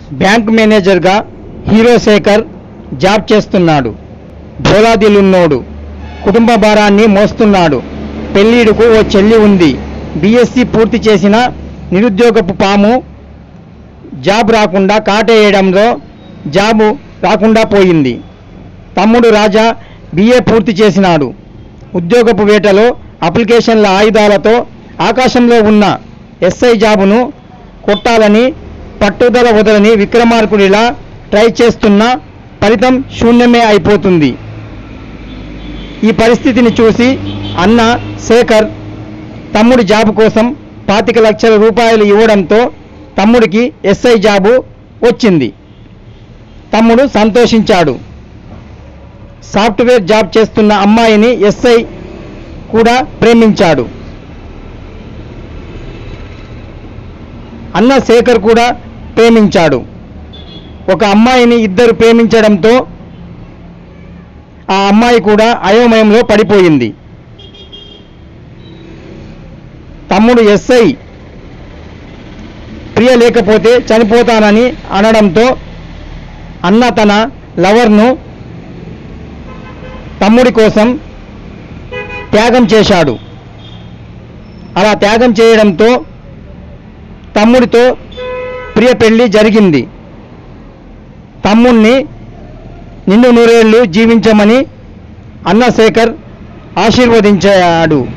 bank మేనేజర్గా hero Shekhar job చేస్తున్నాడు భోలాదిలున్నోడు కుటుంబ భారాన్ని మోస్తున్నాడు పెళ్ళీడుకు ఓ చెల్లి ఉంది బీఎస్సీ పూర్తి చేసిన నిరుద్యోగపు పాము జాబ్ రాకుండా కాటేయడంలో జాబు రాకుండా పోయింది తమ్ముడు రాజా బిఏ పూర్తి చేసినాడు ఉద్యోగపు వేటలో అప్లికేషన్ల ఆయుధాలతో ఆకాశంలో ఉన్న ఎస్ఐ జాబును కొట్టాలని పట్టుదల వదలని విక్రమార్కుడిలా ట్రై చేస్తున్న ఫలితం శూన్యమే అయిపోతుంది ఈ పరిస్థితిని చూసి అన్న శేఖర్ తమ్ముడి జాబు కోసం పాతిక లక్షల రూపాయలు ఇవ్వడంతో తమ్ముడికి ఎస్ఐ జాబు వచ్చింది తమ్ముడు సంతోషించాడు సాఫ్ట్వేర్ జాబ్ చేస్తున్న అమ్మాయిని ఎస్ఐ కూడా ప్రేమించాడు అన్న శేఖర్ కూడా ప్రేమించాడు ఒక అమ్మాయిని ఇద్దరు ప్రేమించడంతో ఆ అమ్మాయి కూడా అయోమయంలో పడిపోయింది తమ్ముడు ఎస్ఐ ప్రియ లేకపోతే చనిపోతానని అనడంతో అన్న తన లవర్ను తమ్ముడి కోసం త్యాగం చేశాడు అలా త్యాగం చేయడంతో తమ్ముడితో ప్రియ పెళ్లి జరిగింది తమ్ముణ్ణి నిండు నూరేళ్లు జీవించమని అన్న శేఖర్ ఆశీర్వదించాడు